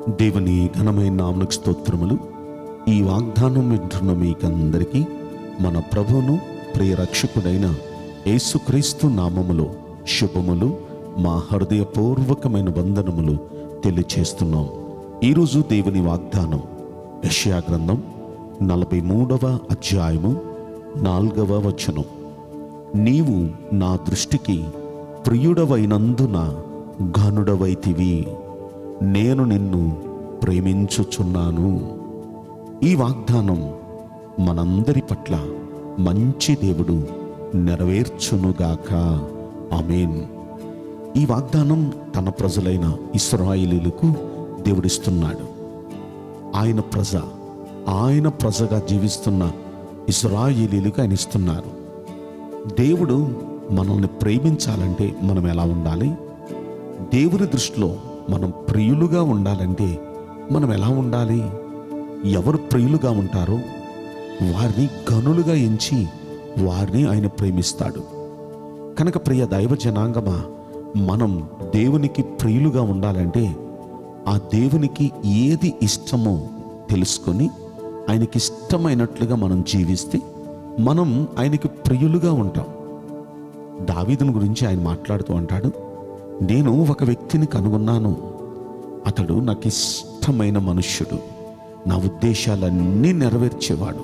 దేవుని ఘనమైన నామకు స్తోత్రములు ఈ వాగ్దానం వింటున్న మీకందరికీ మన ప్రభువును ప్రియ రక్షకుడైన యేసుక్రీస్తు నామములో శుభములు మా హృదయపూర్వకమైన వందనములు తెలియచేస్తున్నాం ఈరోజు దేవుని వాగ్దానం యెషయా గ్రంథం నలభై మూడవ అధ్యాయము నాలుగవ వచనం నీవు నా దృష్టికి ప్రియుడవైనందున ఘనుడవైతివి నేను నిన్ను ప్రేమించుచున్నాను ఈ వాగ్దానం మనందరి పట్ల మంచి దేవుడు నెరవేర్చునుగాక ఆమేన్ ఈ వాగ్దానం తన ప్రజలైన ఇస్రాయిలీలకు దేవుడిస్తున్నాడు ఆయన ప్రజ ఆయన ప్రజగా జీవిస్తున్న ఇస్రాయేలీలకు ఆయన ఇస్తున్నారు దేవుడు మనల్ని ప్రేమించాలంటే మనం ఎలా ఉండాలి దేవుని దృష్టిలో మనం ప్రియులుగా ఉండాలంటే మనం ఎలా ఉండాలి ఎవరు ప్రియులుగా ఉంటారో వారిని గనులుగా ఎంచి వారిని ఆయన ప్రేమిస్తాడు కనుక ప్రియ దైవ జనాంగమా మనం దేవునికి ప్రియులుగా ఉండాలంటే ఆ దేవునికి ఏది ఇష్టమో తెలుసుకొని ఆయనకి ఇష్టమైనట్లుగా మనం జీవిస్తే మనం ఆయనకి ప్రియులుగా ఉంటాం దావీదుని గురించి ఆయన మాట్లాడుతూ అంటాడు నేను ఒక వ్యక్తిని కనుగొన్నాను అతడు నాకు ఇష్టమైన మనుష్యుడు నా ఉద్దేశాలన్నీ నెరవేర్చేవాడు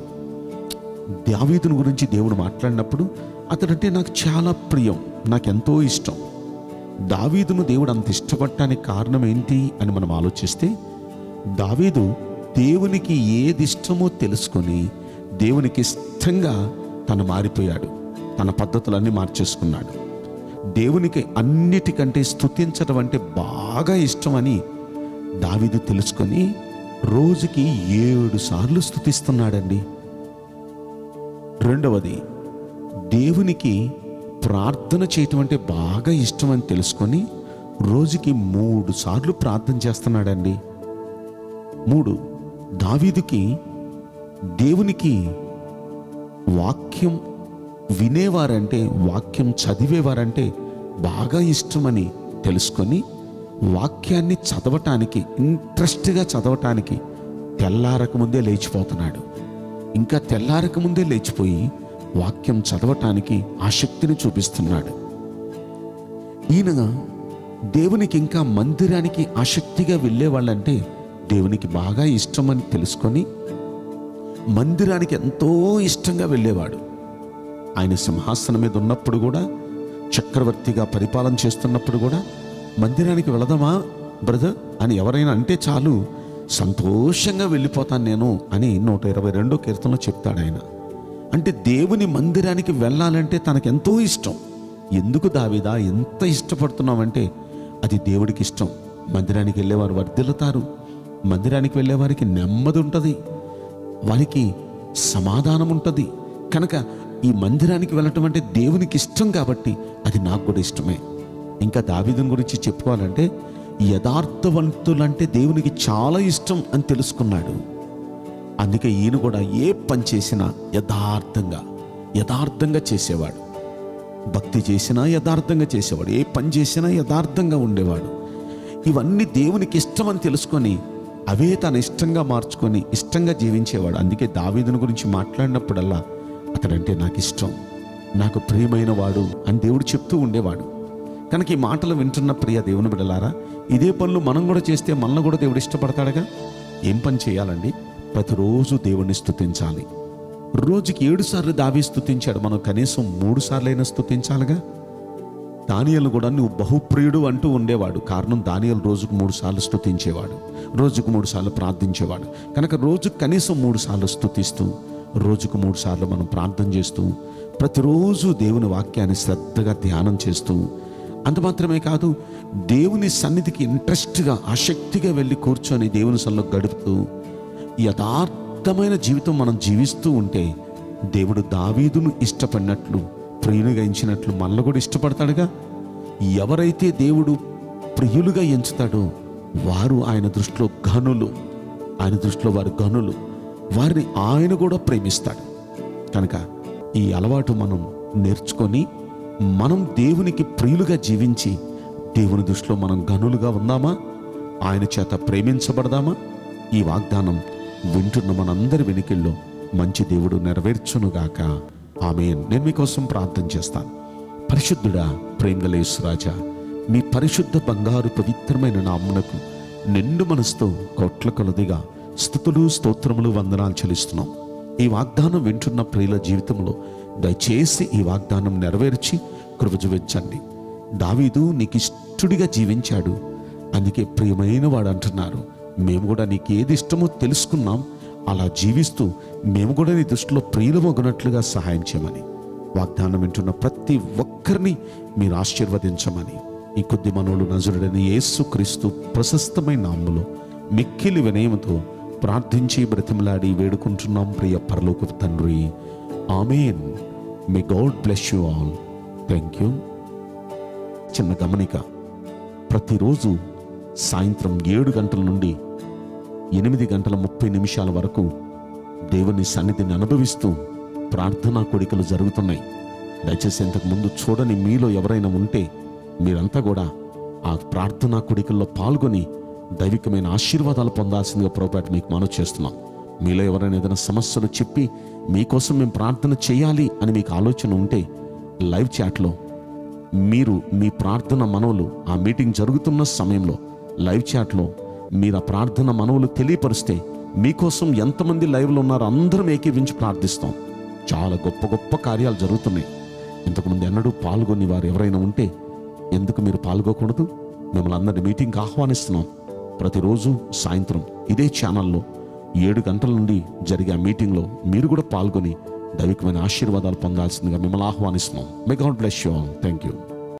దావీదుని గురించి దేవుడు మాట్లాడినప్పుడు అతడంటే నాకు చాలా ప్రియం నాకెంతో ఇష్టం దావీదును దేవుడు అంత ఇష్టపడటానికి కారణం ఏంటి అని మనం ఆలోచిస్తే దావీదు దేవునికి ఏది ఇష్టమో తెలుసుకొని దేవునికి ఇష్టంగా తను మారిపోయాడు తన పద్ధతులన్నీ మార్చేసుకున్నాడు దేవునికి అన్నిటికంటే స్తుతించడం అంటే బాగా ఇష్టమని దావీదు తెలుసుకొని రోజుకి ఏడు సార్లు స్తుతిస్తున్నాడండి రెండవది దేవునికి ప్రార్థన చేయటం అంటే బాగా ఇష్టం అని తెలుసుకొని రోజుకి మూడు సార్లు ప్రార్థన చేస్తున్నాడండి మూడు దావీదుకి దేవునికి వాక్యం వినేవారంటే వాక్యం చదివేవారంటే బాగా ఇష్టమని తెలుసుకొని వాక్యాన్ని చదవటానికి ఇంట్రెస్ట్గా చదవటానికి తెల్లారక ముందే లేచిపోతున్నాడు ఇంకా తెల్లారక ముందే లేచిపోయి వాక్యం చదవటానికి ఆసక్తిని చూపిస్తున్నాడు ఈయన దేవునికి ఇంకా మందిరానికి ఆసక్తిగా వెళ్ళేవాళ్ళంటే దేవునికి బాగా ఇష్టమని తెలుసుకొని మందిరానికి ఎంతో ఇష్టంగా వెళ్ళేవాడు ఆయన సింహాసనం మీద ఉన్నప్పుడు కూడా చక్రవర్తిగా పరిపాలన చేస్తున్నప్పుడు కూడా మందిరానికి వెళదామా బ్రదర్ అని ఎవరైనా అంటే చాలు సంతోషంగా వెళ్ళిపోతాను నేను అని నూట ఇరవై రెండో కీర్తనలో చెప్తాడు ఆయన అంటే దేవుని మందిరానికి వెళ్ళాలంటే తనకెంతో ఇష్టం ఎందుకు దావిదా ఎంత ఇష్టపడుతున్నామంటే అది దేవుడికి ఇష్టం మందిరానికి వెళ్ళేవారు వర్ధిల్లుతారు మందిరానికి వెళ్ళేవారికి నెమ్మది ఉంటుంది వారికి సమాధానం ఉంటుంది కనుక ఈ మందిరానికి వెళ్ళటం అంటే దేవునికి ఇష్టం కాబట్టి అది నాకు కూడా ఇష్టమే ఇంకా దావీదుని గురించి చెప్పుకోవాలంటే యథార్థవంతులంటే దేవునికి చాలా ఇష్టం అని తెలుసుకున్నాడు అందుకే ఈయన కూడా ఏ పని చేసినా యథార్థంగా యథార్థంగా చేసేవాడు భక్తి చేసినా యథార్థంగా చేసేవాడు ఏ పని చేసినా యథార్థంగా ఉండేవాడు ఇవన్నీ దేవునికి ఇష్టం అని తెలుసుకొని అవే తన ఇష్టంగా మార్చుకొని ఇష్టంగా జీవించేవాడు అందుకే దావీదుని గురించి మాట్లాడినప్పుడల్లా అతడంటే నాకు ఇష్టం నాకు ప్రియమైన వాడు అని దేవుడు చెప్తూ ఉండేవాడు కనుక ఈ మాటలు వింటున్న ప్రియ దేవుని బిడలారా ఇదే పనులు మనం కూడా చేస్తే మనల్ని కూడా దేవుడు ఇష్టపడతాడుగా ఏం పని చేయాలండి ప్రతిరోజు దేవుణ్ణి స్తుతించాలి రోజుకి ఏడు సార్లు దావి స్తుతించాడు మనం కనీసం మూడు సార్లైనా స్తుతించాలిగా దానియలు కూడా నువ్వు బహుప్రియుడు అంటూ ఉండేవాడు కారణం దానియలు రోజుకు మూడు సార్లు స్తుతించేవాడు రోజుకు మూడు సార్లు ప్రార్థించేవాడు కనుక రోజుకు కనీసం మూడు సార్లు స్తుతిస్తూ రోజుకు మూడు సార్లు మనం ప్రార్థన చేస్తూ ప్రతిరోజు దేవుని వాక్యాన్ని శ్రద్ధగా ధ్యానం చేస్తూ అంత మాత్రమే కాదు దేవుని సన్నిధికి ఇంట్రెస్ట్గా ఆసక్తిగా వెళ్ళి కూర్చొని దేవుని సన్నిలో గడుపుతూ యథార్థమైన జీవితం మనం జీవిస్తూ ఉంటే దేవుడు దావీదును ఇష్టపడినట్లు ప్రియునిగా ఎంచినట్లు మనల్ని కూడా ఇష్టపడతాడుగా ఎవరైతే దేవుడు ప్రియులుగా ఎంచుతాడో వారు ఆయన దృష్టిలో ఘనులు ఆయన దృష్టిలో వారు ఘనులు వారిని ఆయన కూడా ప్రేమిస్తాడు కనుక ఈ అలవాటు మనం నేర్చుకొని మనం దేవునికి ప్రియులుగా జీవించి దేవుని దృష్టిలో మనం గనులుగా ఉందామా ఆయన చేత ప్రేమించబడదామా ఈ వాగ్దానం వింటున్న మనందరి వెనికిల్లో మంచి దేవుడు నెరవేర్చునుగాక ఆమె నేను మీకోసం ప్రార్థన చేస్తాను పరిశుద్ధుడా ప్రేమగలేసు రాజా మీ పరిశుద్ధ బంగారు పవిత్రమైన నామునకు నిండు మనసుతో కోట్ల కొలదిగా స్థుతులు స్తోత్రములు వందనాలు చెల్లిస్తున్నాం ఈ వాగ్దానం వింటున్న ప్రియుల జీవితంలో దయచేసి ఈ వాగ్దానం నెరవేర్చి కృప చూపించండి దావీదు నీకు ఇష్టడిగా జీవించాడు అందుకే ప్రియమైన వాడు అంటున్నారు మేము కూడా నీకు ఏది ఇష్టమో తెలుసుకున్నాం అలా జీవిస్తూ మేము కూడా నీ దృష్టిలో ప్రియులమొగనట్లుగా సహాయం చేయమని వాగ్దానం వింటున్న ప్రతి ఒక్కరిని మీరు ఆశీర్వదించమని ఈ కొద్ది మనవులు నజరుడని యేసు క్రీస్తు ప్రశస్తమైన నామ్ములో మిక్కిలి వినయముతో ప్రార్థించి బ్రతిమలాడి వేడుకుంటున్నాం ప్రియ పరలోక తండ్రి amen may God bless you all thank you చిన్న గమనిక ప్రతిరోజు సాయంత్రం ఏడు గంటల నుండి ఎనిమిది గంటల ముప్పై నిమిషాల వరకు దేవుని సన్నిధిని అనుభవిస్తూ ప్రార్థనా కోడికలు జరుగుతున్నాయి దయచేసి ఇంతకు ముందు చూడని మీలో ఎవరైనా ఉంటే మీరంతా కూడా ఆ ప్రార్థనా కోడికల్లో పాల్గొని దైవికమైన ఆశీర్వాదాలు పొందాల్సిందిగా ప్రభుపేట మీకు మనవి చేస్తున్నాం మీలో ఎవరైనా ఏదైనా సమస్యలు చెప్పి మీకోసం మేము ప్రార్థన చేయాలి అని మీకు ఆలోచన ఉంటే లైవ్ చాట్లో మీరు మీ ప్రార్థన మనవులు ఆ మీటింగ్ జరుగుతున్న సమయంలో లైవ్ చాట్లో మీరు ఆ ప్రార్థన మనవులు తెలియపరిస్తే మీకోసం ఎంతమంది లైవ్లో ఉన్నారో అందరం ఏకీవించి ప్రార్థిస్తాం చాలా గొప్ప గొప్ప కార్యాలు జరుగుతున్నాయి ఇంతకుముందు ఎన్నడూ పాల్గొని వారు ఎవరైనా ఉంటే ఎందుకు మీరు పాల్గొకూడదు మిమ్మల్ని అందరినీ మీటింగ్కి ఆహ్వానిస్తున్నాం ప్రతిరోజు సాయంత్రం ఇదే ఛానల్లో ఏడు గంటల నుండి జరిగే ఆ మీటింగ్లో మీరు కూడా పాల్గొని దైవికమైన ఆశీర్వాదాలు పొందాల్సిందిగా మిమ్మల్ని ఆహ్వానిస్తున్నాం may God bless you all thank you